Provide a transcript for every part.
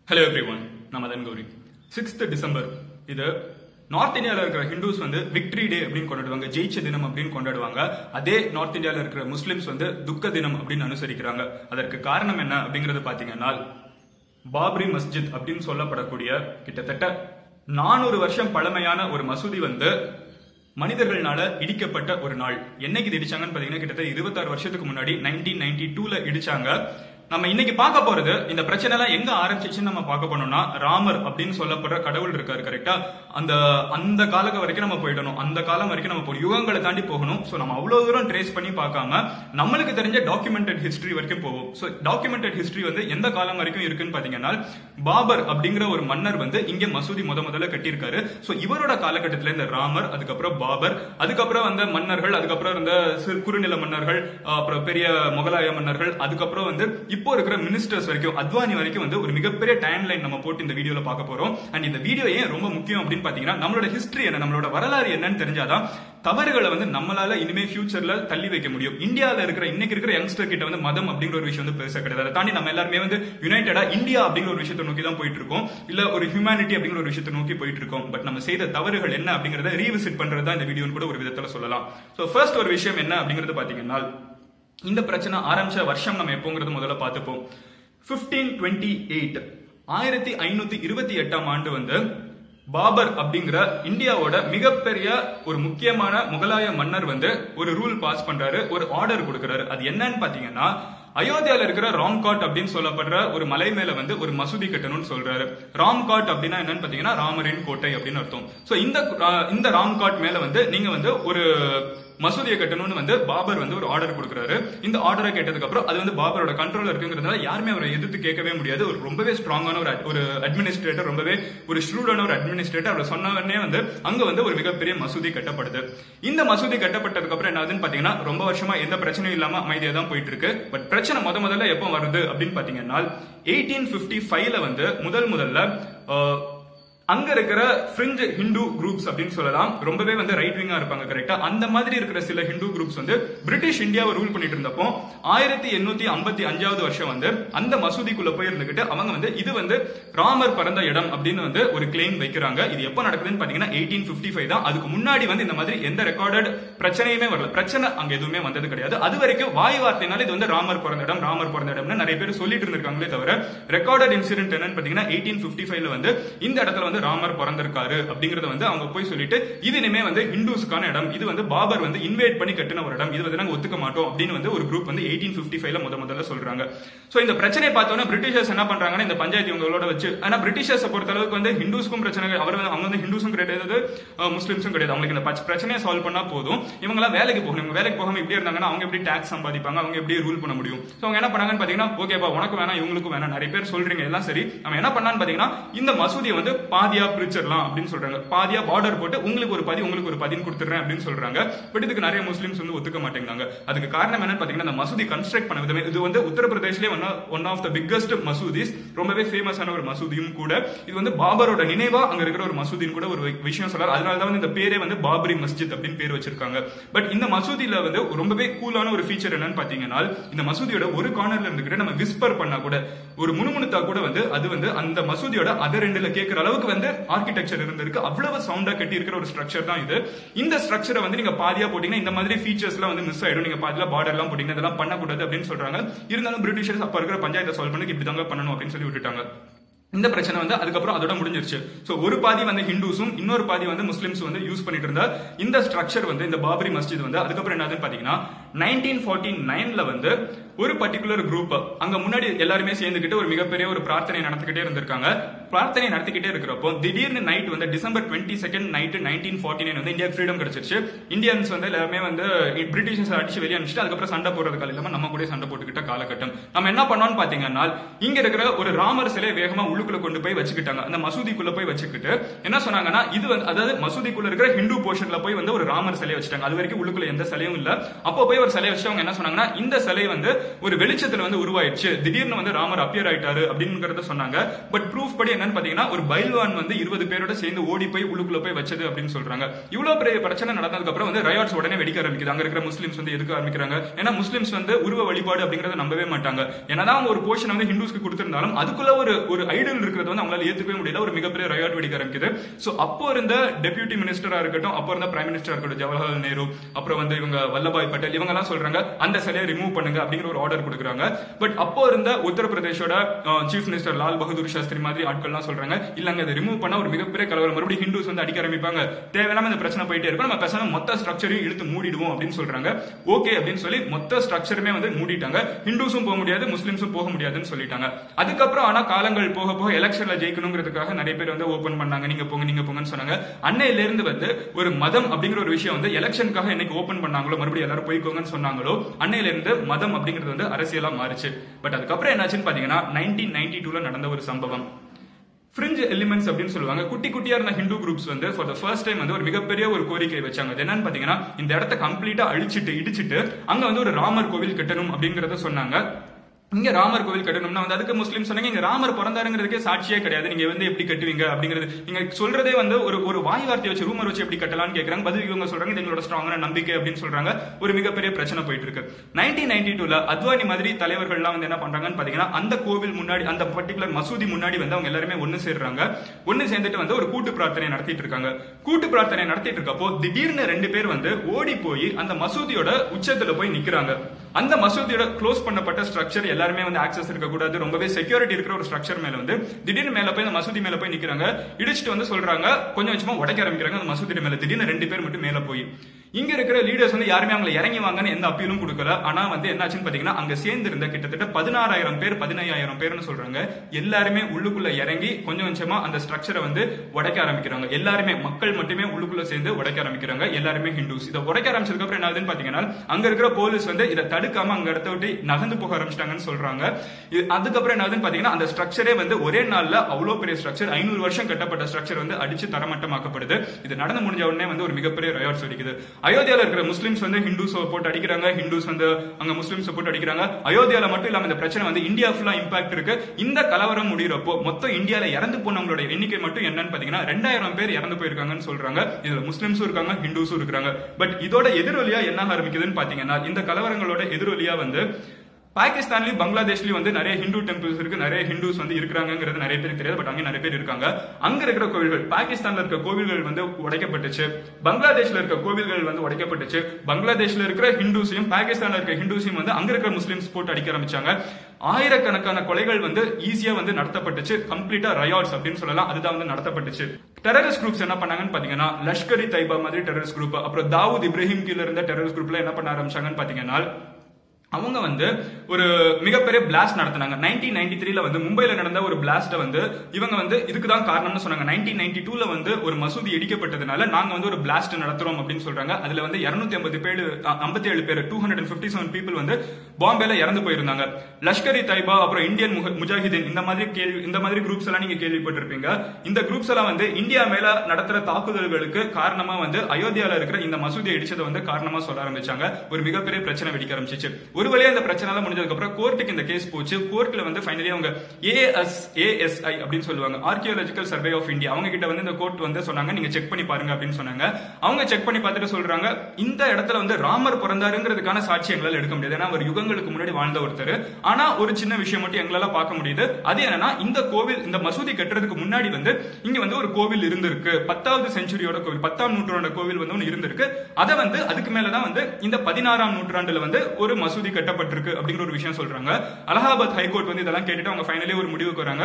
hello everyone நான் Madan Gowri sixth December இது north இந்தியாவில் இருக்கிற ஹிந்துஸ் வந்து விக்டரி டே அப்படின்னு கொண்டாடுவாங்க ஜெயிச்ச தினம் அப்படின்னு கொண்டாடுவாங்க அதே நார்த் இந்தியாவில் இருக்கிற முஸ்லிம்ஸ் வந்து துக்க தினம் அப்படின்னு அனுசரிக்கிறாங்க அதற்கு காரணம் என்ன அப்படிங்கறது பாத்தீங்கன்னா பாப்ரி மஸ்ஜித் அப்படின்னு சொல்லப்படக்கூடிய கிட்டத்தட்ட நானூறு வருஷம் பழமையான ஒரு மசூதி வந்து மனிதர்களால இடிக்கப்பட்ட ஒரு நாள் என்னைக்கு இது இடிச்சாங்கன்னு பாத்தீங்கன்னா கிட்டத்தட்ட இருபத்தாறு வருஷத்துக்கு முன்னாடி நைன்டீன் நைன்டி டூல இடிச்சாங்க நம்ம இன்னைக்கு பார்க்க போறது இந்த பிரச்சனை எல்லாம் எங்க ஆரம்பிச்சிச்சுன்னு நம்ம பார்க்க போனோம்னா ராமர் அப்படின்னு சொல்லப்படுற கடவுள் இருக்காரு கரெக்டா அந்த அந்த காலக வரைக்கும் நம்ம போயிடணும் அந்த காலம் வரைக்கும் நம்ம போகணும் யுகங்களை தாண்டி போகணும் சோ நம்ம அவ்வளவு தூரம் ட்ரேஸ் பண்ணி பார்க்காம நம்மளுக்கு தெரிஞ்ச டாக்குமெண்டட் ஹிஸ்டரி வரைக்கும் போவோம் சோ டாக்குமெண்டட் ஹிஸ்டரி வந்து எந்த காலம் வரைக்கும் இருக்குன்னு பாத்தீங்கன்னா பாபர் அப்படிங்கிற ஒரு மன்னர் வந்து இங்க மசூதி முத முதல்ல கட்டியிருக்காரு சோ இவரோட காலகட்டத்துல இந்த ராமர் அதுக்கப்புறம் பாபர் அதுக்கப்புறம் வந்த மன்னர்கள் அதுக்கப்புறம் இருந்த சிறு குறுநில மன்னர்கள் அப்புறம் பெரிய முகலாய மன்னர்கள் அதுக்கப்புறம் வந்து இப்போ இருக்கிற மினிஸ்டர்ஸ் வரைக்கும் அத்வானி வரைக்கும் வந்து ஒரு மிகப்பெரிய டைம் லைன் நம்ம போட்டு இந்த வீடியோல பார்க்க போறோம் அண்ட் இந்த வீடியோ ஏன் ரொம்ப முக்கியம் அப்படின்னு பாத்தீங்கன்னா நம்மளோட ஹிஸ்டரி என்ன நம்மளோட வரலாறு என்னன்னு தெரிஞ்சாதான் தவறுகளை வந்து நம்மளால இனிமே ஃபியூச்சர்ல தள்ளி வைக்க முடியும் இந்தியாவில் இருக்கிற இன்னைக்கு இருக்கிற யங்ஸ்டர் கிட்ட வந்து மதம் அப்படிங்கிற ஒரு விஷயம் வந்து பெருசா கிடையாது அதை தாண்டி நம்ம எல்லாருமே வந்து யுனைடடா இந்தியா அப்படிங்கிற ஒரு விஷயத்தை நோக்கி தான் போயிட்டு இருக்கோம் இல்ல ஒரு ஹியூமனிட்டி அப்படிங்கிற ஒரு விஷயத்தை நோக்கி போயிட்டு இருக்கோம் பட் நம்ம செய்த தவறுகள் என்ன அப்படிங்கறத ரீவிசிட் பண்றது தான் இந்த வீடியோன்னு கூட ஒரு விதத்துல சொல்லலாம் சோ ஃபர்ஸ்ட் ஒரு விஷயம் என்ன அப்படிங்கறது பாத்தீங்கன்னா இந்த பிரச்சனை ஆரம்பிச்ச வருஷம் நம்ம எப்போங்கிறது முதல்ல பார்த்துப்போம் பிப்டீன் டுவெண்ட்டி எயிட் ஆயிரத்தி ஐநூத்தி இருபத்தி எட்டாம் ஆண்டு வந்து பாபர் அப்படிங்கிற இந்தியாவோட மிகப்பெரிய ஒரு முக்கியமான முகலாய மன்னர் வந்து ஒரு ரூல் பாஸ் பண்றாரு ஒரு ஆர்டர் கொடுக்கறாரு அது என்னன்னு பாத்தீங்கன்னா அயோத்தியால இருக்கிற ராம்காட் அப்படின்னு சொல்லப்படுற ஒரு மலை மேல வந்து ஒரு மசூதி கட்டணும்னு சொல்றாரு ராம்காட் அப்படின்னா என்னன்னு பாத்தீங்கன்னா ராமரின் கோட்டை அப்படின்னு அர்த்தம் சோ இந்த இந்த ராம்காட் மேல வந்து நீங்க வந்து ஒரு மசூதியை கட்டணும்னு வந்து பாபர் வந்து ஒரு ஆர்டர் கொடுக்குறாரு இந்த ஆர்டரை கேட்டதுக்கு அப்புறம் அது வந்து பாபரோட கண்ட்ரோல் இருக்குங்கிறதுனால யாருமே அவரை எதிர்த்து கேட்கவே முடியாது ஒரு ரொம்பவே ஸ்ட்ராங்கான ஒரு ஒரு அட்மினிஸ்ட்ரேட்டர் ரொம்பவே ஒரு ஷ்ரூடான ஒரு அட்மினிஸ்ட்ரேட்டர் அவர் சொன்னவனே வந்து அங்க வந்து ஒரு மிகப்பெரிய மசூதி கட்டப்படுது இந்த மசூதி கட்டப்பட்டதுக்கு அப்புறம் என்ன ஆகுதுன்னு பாத்தீங்கன்னா ரொம்ப வருஷமா எந்த பிரச்சனையும் இல்லாம அமைதியா தான் போயிட்டு இருக்கு பட் பிரச்சனை முத முதல்ல எப்போ வருது அப்படின்னு பாத்தீங்கன்னா எயிட்டீன் பிப்டி ஃபைவ்ல வந்து முதல் முதல்ல அங்க இருக்கிற ஃப்ரிஞ்ச் ஹிந்து குரூப்ஸ் அப்படின்னு சொல்லலாம் ரொம்பவே வந்து ரைட் விங்கா இருப்பாங்க கரெக்டா அந்த மாதிரி இருக்கிற சில ஹிந்து குரூப்ஸ் வந்து பிரிட்டிஷ் இந்தியாவை ரூல் பண்ணிட்டு இருந்தப்போ ஆயிரத்தி எண்ணூத்தி ஐம்பத்தி அஞ்சாவது வருஷம் வந்து அந்த மசூதிக்குள்ள போய் இருந்துகிட்டு அவங்க வந்து இது வந்து ராமர் பிறந்த இடம் அப்படின்னு வந்து ஒரு கிளைம் வைக்கிறாங்க இது எப்ப நடக்குதுன்னு பாத்தீங்கன்னா எயிட்டீன் பிப்டி ஃபைவ் தான் அதுக்கு முன்னாடி வந்து இந்த மாதிரி எந்த ரெக்கார்டட் பிரச்சனையுமே வரல பிரச்சனை அங்க எதுவுமே வந்தது கிடையாது அது வரைக்கும் வாய் வார்த்தைனால இது வந்து ராமர் பிறந்த இடம் ராமர் பிறந்த இடம்னு நிறைய பேர் சொல்லிட்டு இருந்திருக்காங்களே தவிர ரெக்கார்டட் இன்சிடென்ட் என்னன்னு பாத்தீங்கன்னா எயிட்டீன் பிப்டி ஃபைவ்ல வந்து இந்த இடத்துல வந்து ராமர் பிறந்திருக்காரு அப்படிங்கறத வந்து அவங்க போய் சொல்லிட்டு இது இனிமே வந்து ஹிந்துஸ்க்கான இடம் இது வந்து பாபர் வந்து இன்வைட் பண்ணி கட்டின ஒரு இடம் இது வந்து நாங்க ஒத்துக்க மாட்டோம் அப்படின்னு வந்து ஒரு குரூப் வந்து எயிட்டீன் பிப்டி ஃபைவ்ல முத முதல்ல சொல்றாங்க சோ இந்த பிரச்சனை பார்த்தோன்னா பிரிட்டிஷர்ஸ் என்ன பண்றாங்கன்னா இந்த பஞ்சாயத்து இவங்களோட வச்சு ஆனா பிரிட்டிஷர்ஸ் பொறுத்த அளவுக்கு வந்து ஹிந்துஸ்க்கும் பிரச்சனை அவர் வந்து அவங்க வந்து ஹிந்துஸும் கிடையாது முஸ்லிம்ஸும் கிடையாது அவங்களுக்கு இந்த பிரச்சனையை சால்வ் பண்ணா போதும் இவங்க எல்லாம் வேலைக்கு போகணும் இவங்க வேலைக்கு போகாம இப்படி இருந்தாங்கன்னா அவங்க எப்படி டாக்ஸ் சம்பாதிப்பாங்க அவங்க எப்படி ரூல் பண்ண முடியும் சோ அவங்க என்ன பண்ணாங்கன்னு பாத்தீங்கன்னா ஓகேப்பா உனக்கு வேணாம் இவங்களுக்கும் வேணாம் நிறைய பேர் சொல்றீங்க எல்லாம் சரி அவன் என்ன பண்ணான்னு பாத்தீங்கன்னா இந்த மசூதியை வந்து பாதியா பிரிச்சிடலாம் அப்படின்னு சொல்றாங்க பாதியா பார்டர் போட்டு உங்களுக்கு ஒரு பதி உங்களுக்கு ஒரு பதின்னு கொடுத்துறேன் அப்படின்னு சொல்றாங்க பட் இதுக்கு நிறைய முஸ்லிம்ஸ் வந்து ஒத்துக்க மாட்டேங்கிறாங்க அதுக்கு காரணம் என்னன்னு பாத்தீங்கன்னா இந்த மசூதி கன்ஸ்ட்ரக்ட் பண்ண விதமே இது வந்து உத்தரப்பிரதேஷ்லேயே ஒன் ஆஃப் த பிக்கஸ்ட் மசூதிஸ் ரொம்பவே ஃபேமஸான ஒரு மசூதியும் கூட இது வந்து பாபரோட நினைவா அங்க இருக்கிற ஒரு மசூதின்னு கூட ஒரு விஷயம் சொல்றாரு அதனால தான் வந்து இந்த பேரே வந்து பாபரி மஸ்ஜித் அப்படின்னு பேர் வச்சிருக்காங்க பட் இந்த மசூதியில வந்து ரொம்பவே கூலான ஒரு ஃபீச்சர் என்னன்னு பாத்தீங்கன்னா இந்த மசூதியோட ஒரு கார்னர்ல இருந்துகிட்டு நம்ம விஸ்பர் பண்ணா கூட ஒரு முணுமுணுத்தா கூட வந்து அது வந்து அந்த மசூதியோட அதர் ரெண்டுல கேட்கிற அளவுக்கு வந்து ஆர்கிடெக்சர் இருந்திருக்கு அவ்வளவு சவுண்டா கட்டி இருக்கிற ஒரு ஸ்ட்ரக்சர் தான் இது இந்த ஸ்ட்ரக்சரை வந்து நீங்க பாதியா போட்டீங்கன்னா இந்த மாதிரி ஃபீச்சர்ஸ் எல்லாம் வந்து மிஸ் ஆயிடும் நீங்க பாதியில பார்டர் எல்லாம் போட்டீங்கன்னா இதெல்லாம் பண்ணக்கூடாது அப்படின்னு சொல்றாங்க இருந்தாலும் பிரிட்டிஷர்ஸ் அப்ப இருக்கிற பஞ்சாயத்தை சால்வ் பண்ணி இப்படி தாங்க பண்ணணும் அப்படின்னு சொல்லி விட்டுட்டாங்க இந்த பிரச்சனை வந்து அதுக்கப்புறம் அதோட முடிஞ்சிருச்சு சோ ஒரு பாதி வந்து ஹிந்துஸும் இன்னொரு பாதி வந்து முஸ்லிம்ஸ் வந்து யூஸ் பண்ணிட்டு இருந்த இந்த ஸ்ட்ரக்சர் வந்து இந்த பாபரி மஸ்ஜித் வந்து அதுக்கப்புறம் என்னதுன்னு பாத்தீங்கன்னா நைன்டீன் ஃபார்ட்டி நைன்ல வந்து ஒரு பர்டிகுலர் குரூப் அங்க முன்னாடி எல்லாருமே சேர்ந்துக்கிட்டு ஒரு மிகப்பெரிய ஒரு பிரார்த்தனை நடத்திக்கிட்டே இருந்திருக்காங்க பிரார்த்தனை நடத்திக்கிட்டே இருக்கிறப்போ திடீர்னு நைட் வந்து December twenty second night nineteen forty nine வந்து இந்தியா ஃப்ரீடம் கிடைச்சிருச்சு இந்தியன்ஸ் வந்து எல்லாருமே வந்து பிரிட்டிஷர்ஸ் அடிச்சு வெளியே அனுப்பிச்சிட்டு அதுக்கப்புறம் சண்டை போடுறதுக்கு இல்லாம நம்ம கூட சண்டை போட்டுக்கிட்ட காலகட்டம் நம்ம என்ன பண்ணோம்னு பாத்தீங்கன்னா இங்க இருக்கிற ஒரு ராமர் சிலை வேகமா உள்ளுக்குள்ள கொண்டு போய் வச்சுக்கிட்டாங்க அந்த மசூதிக்குள்ள போய் வச்சுக்கிட்டு என்ன சொன்னாங்கன்னா இது வந்து அதாவது மசூதிக்குள்ள இருக்கிற ஹிந்து போர்ஷன்ல போய் வந்து ஒரு ராமர் சிலை வச்சுட்டாங்க அது வரைக்கும் உள்ளுக்குள்ள எந்த சிலையும் இல்ல அப்போ போய் ஒரு சிலை வச்சு அவங்க என்ன சொன்னாங்கன்னா இந்த சிலை வந்து ஒரு வெளிச்சத்துல வந்து உருவாயிடுச்சு திடீர்னு வந்து ராமர் அப்பியர் ஆயிட்டாரு அப்படிங்கறத சொன்னாங்க பட் ப்ரூஃப் படி என்னன்னு பாத்தீங்கன்னா ஒரு பைல்வான் வந்து இருபது பேரோட சேர்ந்து ஓடி போய் உள்ளுக்குள்ள போய் வச்சது அப்படின்னு சொல்றாங்க இவ்வளவு பெரிய பிரச்சனை நடந்ததுக்கு அப்புறம் வந்து ரயாட்ஸ் உடனே வெடிக்க ஆரம்பிக்குது அங்க இருக்கிற முஸ்லிம்ஸ் வந்து எதுக்க ஆரம்பிக்கிறாங்க ஏன்னா முஸ்லிம்ஸ் வந்து உருவ வழிபாடு அப்படிங்கறத நம்பவே மாட்டாங்க என்னதான் அவங்க ஒரு போர்ஷன் வந்து ஹிந்துஸ்க்கு கொடுத்திருந்தாலும் அதுக்குள்ள ஒரு ஒரு ஐடல் இருக்கிறது வந்து அவங்களால ஏத்துக்கவே முடியல ஒரு மிகப்பெரிய ரயாட் வெடிக்க ஆரம்பிக்குது சோ அப்போ இருந்த டெபியூட்டி மினிஸ்டரா இருக்கட்டும் அப்போ இருந்த பிரைம் மினிஸ்டரா இருக்கட்டும் ஜவஹர்லால் நேரு அப்புறம் வந்து இவங்க வல்லபாய் பட்டேல் இவங்க எல்லாம் சொல்றாங்க அந்த சிலையை ரிமூவ் பண்ணுங்க அப்படிங்கிற ஒரு ஆர்டர் கொடுக்குறாங்க பட் அப்போ இருந்த உத்தரப்பிரதேஷோட சீஃப் மினிஸ்டர் லால் பகதூர் சாஸ்திரி மாதிரி ஆட்கள்லாம் சொல்றாங்க இல்லங்க இதை ரிமூவ் பண்ணா ஒரு மிகப்பெரிய கலவரம் மறுபடியும் ஹிந்துஸ் வந்து அடிக்க ஆரம்பிப்பாங்க தேவையில்லாம இந்த பிரச்சனை போயிட்டே இருக்கும் நம்ம பேசாம மொத்த ஸ்ட்ரக்சரையும் இழுத்து மூடிடுவோம் அப்படின்னு சொல்றாங்க ஓகே அப்படின்னு சொல்லி மொத்த ஸ்ட்ரக்சருமே வந்து மூடிட்டாங்க ஹிந்துஸும் போக முடியாது முஸ்லிம்ஸும் போக முடியாதுன்னு சொல்லிட்டாங்க அதுக்கப்புறம் ஆனா காலங்கள் போக போக எலெக்ஷன்ல ஜெயிக்கணுங்கிறதுக்காக நிறைய பேர் வந்து ஓபன் பண்ணாங்க நீங்க போங்க நீங்க போங்கன்னு சொன்னாங்க அன்னையில இருந்து வந்து ஒரு மதம் அப்படிங்கிற ஒரு விஷயம் வந்து எலெக்ஷனுக்காக என்னைக்கு ஓபன் பண்ணாங்களோ மறுபடியும் எல்லாரும் போய்க்கோங்கன்னு சொன்னாங்களோ அன்னையில இருந்து மதம் அப்படிங்கிறது வந்து அரசியலா மாறுச்சு பட் அதுக்கப்புறம் என்னாச்சுன்னு பாத்தீங்கன்னா நைன்டீன் நைன்டி டூல நடந்த ஒரு சம்பவம் ஃப்ரிஞ்ச் எலிமெண்ட்ஸ் அப்படின்னு சொல்லுவாங்க குட்டி குட்டியா இருந்த ஹிந்து குரூப்ஸ் வந்து ஃபார் த ஃபர்ஸ்ட் டைம் வந்து ஒரு மிகப்பெரிய ஒரு கோரிக்கை வச்சாங்க அது என்னன்னு பாத்தீங்கன்னா இந்த இடத்த கம்ப்ளீட்டா அழிச்சிட்டு இடிச்சிட்டு அங்க வந்து ஒரு ராமர் கோவில் கட்டணும் அப்படிங்கறத சொன்னாங்க இங்க ராமர் கோவில் கட்டணும்னா வந்து அதுக்கு முஸ்லீம் சொன்னாங்க இங்க ராமர் பிறந்தாருங்கிறதுக்கே சாட்சியே கிடையாது நீங்க வந்து எப்படி கட்டுவீங்க அப்படிங்கிறது நீங்க சொல்றதே வந்து ஒரு ஒரு வாய் வார்த்தை வச்சு ரூமர் வச்சு எப்படி கட்டலாம்னு கேக்குறாங்க பதில் இவங்க சொல்றாங்க இது எங்களோட ஸ்ட்ராங்கான நம்பிக்கை அப்படின்னு சொல்றாங்க ஒரு மிகப்பெரிய பிரச்சனை போயிட்டு இருக்கு நைன்டீன் நைன்டி டூல அத்வானி மாதிரி தலைவர்கள்லாம் வந்து என்ன பண்றாங்கன்னு பாத்தீங்கன்னா அந்த கோவில் முன்னாடி அந்த பர்டிகுலர் மசூதி முன்னாடி வந்து அவங்க எல்லாருமே ஒண்ணு சேர்றாங்க ஒண்ணு சேர்ந்துட்டு வந்து ஒரு கூட்டு பிரார்த்தனை நடத்திட்டு இருக்காங்க கூட்டு பிரார்த்தனை நடத்திட்டு இருக்கப்போ திடீர்னு ரெண்டு பேர் வந்து ஓடி போய் அந்த மசூதியோட உச்சத்துல போய் நிக்கிறாங்க அந்த மசூதியோட க்ளோஸ் பண்ணப்பட்ட ஸ்ட்ரக்சர் எல்லாருமே வந்து ஆக்சஸ் இருக்க கூடாது ரொம்பவே செக்யூரிட்டி இருக்கிற ஒரு ஸ்ட்ரக்சர் மேல வந்து திடீர்னு மேல போய் அந்த மசூதி மேல போய் நிக்கிறாங்க இடிச்சிட்டு வந்து சொல்றாங்க கொஞ்சம் கொஞ்சமா உடைக்க ஆரம்பிக்கிறாங்க அந்த மசூதி மேல திடீர்னு ரெண்டு பேர் மட்டும் மேல போய் இங்க இருக்கிற லீடர்ஸ் வந்து யாருமே அவங்களை இறங்கி வாங்கன்னு எந்த அப்பீலும் கொடுக்கல ஆனா வந்து என்னாச்சுன்னு பாத்தீங்கன்னா அங்க சேர்ந்து இருந்த கிட்டத்தட்ட பதினாறாயிரம் பேர் பதினையாயிரம் பேர்னு சொல்றாங்க எல்லாருமே உள்ளுக்குள்ள இறங்கி கொஞ்சம் கொஞ்சமா அந்த ஸ்ட்ரக்சரை வந்து உடைக்க ஆரம்பிக்கிறாங்க எல்லாருமே மக்கள் மட்டுமே உள்ளுக்குள்ள சேர்ந்து உடைக்க ஆரம்பிக்கிறாங்க எல்லாருமே ஹிந்துஸ் இதை உடைக்க ஆரம்பிச்சதுக்கு அப்புறம் என்ன ஆகுதுன்னு பாத்தீங்கன்னா அங்க இருக்கிற போலீஸ் வந்து இதை தடுக்காம அங்க இடத்த விட்டு நகர்ந்து போக ஆரம்பிச்சிட்டாங்கன்னு சொல்றாங்க இது- அதுக்கப்புறம் என்ன ஆகுதுன்னு பாத்தீங்கன்னா அந்த ஸ்ட்ரக்சரே வந்து ஒரே நாள்ல அவ்வளவு பெரிய ஸ்ட்ரக்சர் ஐநூறு வருஷம் கட்டப்பட்ட ஸ்ட்ரக்சர் வந்து அடிச்சு தரமட்டமாக்கப்படுது இது நடந்து முடிஞ்ச உடனே வந்து ஒரு மிகப்பெரிய ரயாட்ஸ் வெடிக்குது அயோத்தியால இருக்கிற முஸ்லிம்ஸ் வந்து ஹிந்துஸ் போட்டு அடிக்கிறாங்க ஹிந்துஸ் வந்து அங்க முஸ்லிம்ஸ் போட்டு அடிக்கிறாங்க அயோத்தியால மட்டும் இல்லாம இந்த பிரச்சனை வந்து இந்தியா ஃபுல்லா இம்பாக்ட் இருக்கு இந்த கலவரம் முடியறப்போ மொத்தம் இந்தியால இறந்து போனவங்களோட எண்ணிக்கை மட்டும் என்னன்னு பாத்தீங்கன்னா ரெண்டாயிரம் பேர் இறந்து போயிருக்காங்கன்னு சொல்றாங்க இதுல முஸ்லிம்ஸும் இருக்காங்க ஹிந்துஸும் இருக்காங்க பட் இதோட எதிரொலியா என்ன ஆரம்பிக்குதுன்னு பாத்தீங்கன்னா இந்த கலவரங்களோட எதிரொலியா வந்து பாகிஸ்தான்லயும் பங்களாதேஷ்லயும் வந்து நிறைய ஹிந்து டெம்பிள்ஸ் இருக்கு நிறைய ஹிந்துஸ் வந்து இருக்காங்கிறது நிறைய பேருக்கு தெரியாது பட் அங்க நிறைய பேர் இருக்காங்க அங்க இருக்கிற கோவில்கள் பாகிஸ்தான்ல இருக்க கோவில்கள் வந்து உடைக்கப்பட்டுச்சு பங்களாதேஷ்ல இருக்க கோவில்கள் வந்து உடைக்கப்பட்டுச்சு பங்களாதேஷ்ல இருக்கிற ஹிந்துஸையும் பாகிஸ்தான்ல இருக்க ஹிந்துஸையும் வந்து அங்க இருக்கிற முஸ்லிம்ஸ் போட்டு அடிக்க ஆரம்பிச்சாங்க ஆயிரக்கணக்கான கொலைகள் வந்து ஈஸியா வந்து நடத்தப்பட்டுச்சு கம்ப்ளீட்டா ரயாட்ஸ் அப்படின்னு சொல்லலாம் அதுதான் வந்து நடத்தப்பட்டுச்சு டெரரிஸ்ட் குரூப்ஸ் என்ன பண்ணாங்கன்னு பாத்தீங்கன்னா லஷ்கர் இ தைபா மாதிரி டெரரிஸ்ட் குரூப் அப்புறம் தாவூத் இப்ராஹிம் கீழ இருந்த டெரரிஸ்ட் குரூப்ல என்ன பண்ண ஆரம்பிச்சாங்கன்னு பாத்தீங்கன்னா அவங்க வந்து ஒரு மிகப்பெரிய பிளாஸ்ட் நடத்தினாங்க நைன்டீன் நைன்டி த்ரீல வந்து மும்பைல நடந்த ஒரு பிளாஸ்ட வந்து இவங்க வந்து இதுக்கு தான் காரணம்னு சொன்னாங்க நைன்டீன் நைன்டி டூல வந்து ஒரு மசூதி இடிக்கப்பட்டதுனால நாங்க வந்து ஒரு பிளாஸ்ட் நடத்துறோம் அப்படின்னு சொல்றாங்க அதுல வந்து இருநூத்தி ஐம்பது பேர் ஐம்பத்தி ஏழு பேர் two hundred fifty seven people வந்து பாம்பேல இறந்து போயிருந்தாங்க லஷ்கர் இ தைபா அப்புறம் இந்தியன் முக- முஜாஹிதீன் இந்த மாதிரி கேள்வி இந்த மாதிரி குரூப்ஸ் எல்லாம் நீங்க கேள்விப்பட்டிருப்பீங்க இந்த குரூப்ஸ் எல்லாம் வந்து இந்தியா மேல நடத்துற தாக்குதல்களுக்கு காரணமா வந்து அயோத்தியால இருக்கிற இந்த மசூதியை இடிச்சதை வந்து காரணமா சொல்ல ஆரம்பிச்சாங்க ஒரு மிகப்பெரிய பிரச்சனை வெடிக்க ஆரம்பிச்சிச்சு ஒரு வழியா இந்த பிரச்சனை எல்லாம் முடிஞ்சதுக்கு அப்புறம் கோர்ட்டுக்கு இந்த கேஸ் போச்சு கோர்ட்ல வந்து ஃபைனலி அவங்க ஏஎஸ் ஏஎஸ்ஐ அப்படின்னு சொல்லுவாங்க ஆர்கியோலஜிக்கல் சர்வே ஆஃப் இந்தியா அவங்க கிட்ட வந்து இந்த கோர்ட் வந்து சொன்னாங்க நீங்க செக் பண்ணி பாருங்க அப்படின்னு சொன்னாங்க அவங்க செக் பண்ணி பார்த்துட்டு சொல்றாங்க இந்த இடத்துல வந்து ராமர் பிறந்தாருங்கிறதுக்கான சாட்சி எங்களால எடுக்க முடியாது ஏன்னா அவர் யுகங்களுக்கு முன்னாடி வாழ்ந்த ஒருத்தர் ஆனா ஒரு சின்ன விஷயம் மட்டும் எங்களால பார்க்க முடியுது அது என்னன்னா இந்த கோவில் இந்த மசூதி கட்டுறதுக்கு முன்னாடி வந்து இங்க வந்து ஒரு கோவில் இருந்திருக்கு பத்தாவது செஞ்சுரியோட கோவில் பத்தாம் நூற்றாண்டு கோவில் வந்து ஒன்று இருந்திருக்கு அதை வந்து அதுக்கு மேலதான் வந்து இந்த பதினாறாம் நூற்றாண்டுல வந்து ஒரு மசூதி கட்டப்பட்டிருக்கு அப்படிங்கிற ஒரு விஷயம் சொல்றாங்க அலகாபாத் ஹைகோர்ட் வந்து இதெல்லாம் கேட்டுட்டு அவங்க ஃபைனலி ஒரு முடிவுக்கு வராங்க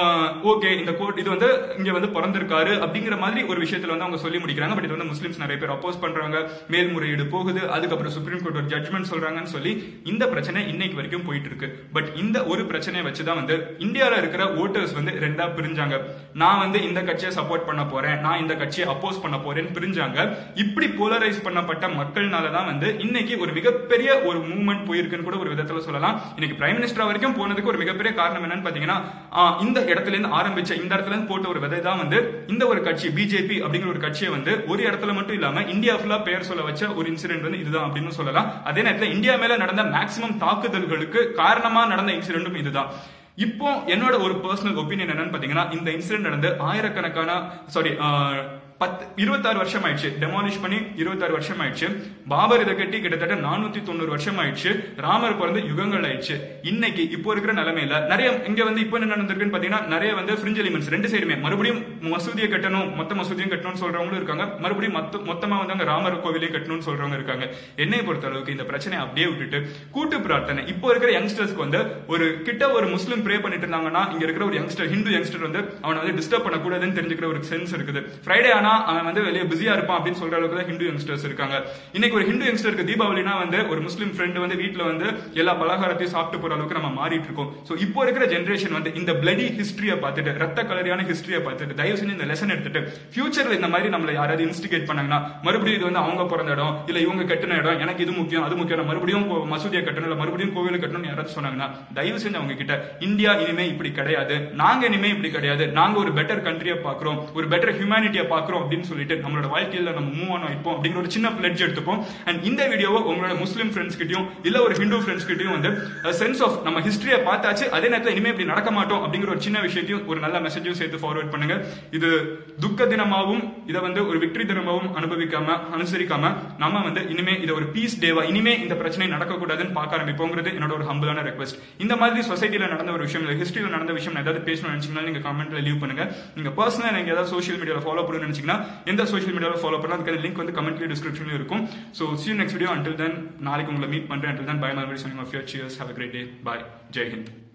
ஓகே இந்த கோர்ட் இது வந்து இங்க வந்து பிறந்திருக்காரு அப்படிங்கிற மாதிரி ஒரு விஷயத்துல வந்து அவங்க சொல்லி முடிக்கிறாங்க பட் இது வந்து முஸ்லிம்ஸ் நிறைய பேர் அப்போஸ் பண்றாங்க மேல்முறையீடு போகுது அதுக்கப்புறம் சுப்ரீம் கோர்ட் ஒரு ஜட்மெண்ட் சொல்றாங்கன்னு சொல்லி இந்த பிரச்சனை இன்னைக்கு வரைக்கும் போயிட்டு இருக்கு பட் இந்த ஒரு பிரச்சனையை வச்சுதான் வந்து இந்தியால இருக்கிற ஓட்டர்ஸ் வந்து ரெண்டா பிரிஞ்சாங்க நான் வந்து இந்த கட்சியை சப்போர்ட் பண்ண போறேன் நான் இந்த கட்சியை அப்போஸ் பண்ண போறேன்னு பிரிஞ்சாங்க இப்படி போலரைஸ் பண்ணப்பட்ட மக்கள்னால தான் வந்து இன்னைக்கு ஒரு மிகப்பெரிய ஒரு மூவ்மெண்ட் போயிருக்குன்னு கூட ஒரு விதத்துல சொல்லலாம் இன்னைக்கு பிரைம் மினிஸ்டர் வரைக்கும் போனதுக்கு ஒரு மிகப்பெரிய காரணம் என்னன்னு பாத்தீங்கன்னா ஆஹ், இந்த இடத்துல இருந்து ஆரம்பிச்ச இந்த இடத்துல இருந்து போட்ட ஒரு விதை தான் வந்து இந்த ஒரு கட்சி பிஜேபி அப்படிங்கிற ஒரு கட்சியை வந்து ஒரு இடத்துல மட்டும் இல்லாம இந்தியா ஃபுல்லா பெயர் சொல்ல வச்ச ஒரு இன்சிடென்ட் வந்து இதுதான் அப்படின்னு சொல்லலாம் அதே நேரத்தில் இந்தியா மேல நடந்த மேக்ஸ் மேக்சிமம் தாக்குதல்களுக்கு காரணமா நடந்த இன்சிடென்ட்டும் இதுதான் இப்போ என்னோட ஒரு பர்சனல் ஒப்பீனியன் என்னன்னு பாத்தீங்கன்னா இந்த இன்சிடென்ட் நடந்து ஆயிரக்கணக்கான சாரி பத்து இருபத்தாறு வருஷம் ஆயிடுச்சு டெமாலிஷ் பண்ணி இருபத்தாறு வருஷம் ஆயிடுச்சு பாபர் இதை கட்டி கிட்டத்தட்ட நானூத்தி தொண்ணூறு வருஷம் ஆயிடுச்சு ராமர் பிறந்து யுகங்கள் ஆயிடுச்சு இன்னைக்கு இப்போ இருக்கிற நிலைமையில நிறைய இங்க வந்து இப்போ என்ன நடந்திருக்குன்னு பாத்தீங்கன்னா நிறைய வந்து ஃப்ரிஞ்ச் எலிமெண்ட்ஸ் ரெண்டு சைடுமே மறுபடியும் மசூதியை கட்டணும் மொத்த மசூதியும் கட்டணும்னு சொல்றவங்களும் இருக்காங்க மறுபடியும் மொத்த மொத்தமா வந்து அங்க ராமர் கோவிலையும் கட்டணும்னு சொல்றவங்க இருக்காங்க என்னை பொறுத்த அளவுக்கு இந்த பிரச்சனையை அப்படியே விட்டுட்டு கூட்டு பிரார்த்தனை இப்போ இருக்கிற யங்ஸ்டர்ஸ்க்கு வந்து ஒரு கிட்ட ஒரு முஸ்லீம் ப்ரே பண்ணிட்டு இருந்தாங்கன்னா இங்க இருக்கிற ஒரு யங்ஸ்டர் ஹிந்து யங்ஸ்டர் வந்து அவனை வந்து டிஸ்டர்ப் பண்ணக்கூடாதுன்னு தெரிஞ்சுக்கிற ஒரு சென்ஸ் இருக்குது ஃப்ரைடே ஆனா அவன் வந்து வெளியே பிஸியா இருப்பான் அப்படின்னு சொல்ற அளவுக்கு தான் ஹிந்து யங்ஸ்டர்ஸ் இருக்காங்க இன்னைக்கு ஒரு ஹிந்து யங்ஸ்டருக்கு தீபாவளினா வந்து ஒரு முஸ்லீம் ஃப்ரெண்ட் வந்து வீட்ல வந்து எல்லா பலகாரத்தையும் சாப்பிட்டு போற அளவுக்கு நம்ம மாறிட்டு இருக்கோம் சோ இப்போ இருக்கிற ஜென்ரேஷன் வந்து இந்த பிளடி ஹிஸ்டரியை பார்த்துட்டு ரத்த கலரியான ஹிஸ்டரியை பார்த்துட்டு தயவு செஞ்சு இந்த லெசன் எடுத்துட்டு ஃபியூச்சர்ல இந்த மாதிரி நம்மள யாராவது இன்ஸ்டிகேட் பண்ணாங்கன்னா மறுபடியும் இது வந்து அவங்க பிறந்த இடம் இல்ல இவங்க கட்டின இடம் எனக்கு இது முக்கியம் அது முக்கியம் நான் மறுபடியும் கோ- மசூதியை கட்டணும் இல்ல மறுபடியும் கோவிலை கட்டணும்னு யாராவது சொன்னாங்கன்னா தயவு செஞ்சு அவங்க கிட்ட இந்தியா இனிமே இப்படி கிடையாது நாங்க இனிமே இப்படி கிடையாது நாங்க ஒரு பெட்டர் கண்ட்ரியை பாக்குறோம் ஒரு பெட்டர் ஹியூமனிட்டியை பாக்குறோம் அப்படின்னு சொல்லிட்டு நம்மளோட வாழ்க்கையில நம்ம மூவ் ஆன் வைப்போம் அப்படிங்கிற ஒரு சின்ன பிளட்ஜ் எடுத்துப்போம் அண்ட் இந்த வீடியோவை உங்களோட முஸ்லீம் ஃப்ரெண்ட்ஸ் கிட்டயும் இல்ல ஒரு ஹிந்து ஃப்ரெண்ட்ஸ் கிட்டயும் வந்து சென்ஸ் ஆஃப் நம்ம ஹிஸ்டரியை பார்த்தாச்சு அதே நேரத்தில் இனிமே இப்படி நடக்க மாட்டோம் அப்படிங்கிற ஒரு சின்ன விஷயத்தையும் ஒரு நல்ல மெசேஜும் சேர்த்து ஃபார்வர்ட் பண்ணுங்க இது துக்க தினமாவும் இதை வந்து ஒரு விக்டரி தினமாவும் அனுபவிக்காம அனுசரிக்காம நம்ம வந்து இனிமே இதை ஒரு பீஸ் டேவா இனிமே இந்த பிரச்சனை நடக்கக்கூடாதுன்னு பார்க்க ஆரம்பிப்போங்கிறது என்னோட ஒரு ஹம்பிளான ரெக்வஸ்ட் இந்த மாதிரி சொசைட்டில நடந்த ஒரு விஷயம் இல்ல ஹிஸ்டரியில் நடந்த விஷயம் நான் ஏதாவது பேசணும்னு நினைச்சீங்கன்னா நீங்க கமெண்ட்ல லீவ் பண்ணுங்க நீங்க பர்சனலா நீங்க ஏதாவது சோஷியல் மீடியாவில் ஃபாலோ பண்ணணும்னு நினைச்சீங்கன்னா எந்த சோஷியல் மீடியாவில் ஃபாலோ பண்ணலாம் அதுக்கான லிங்க் வந்து கமெண்ட்லயும் டிஸ்கிரிப்ஷன்லயும் இருக்கும் so see you next video until then நாளைக்கு உங்களை மீட் பண்றேன் until then bye my very signing off your cheers have a great day bye Jai Hind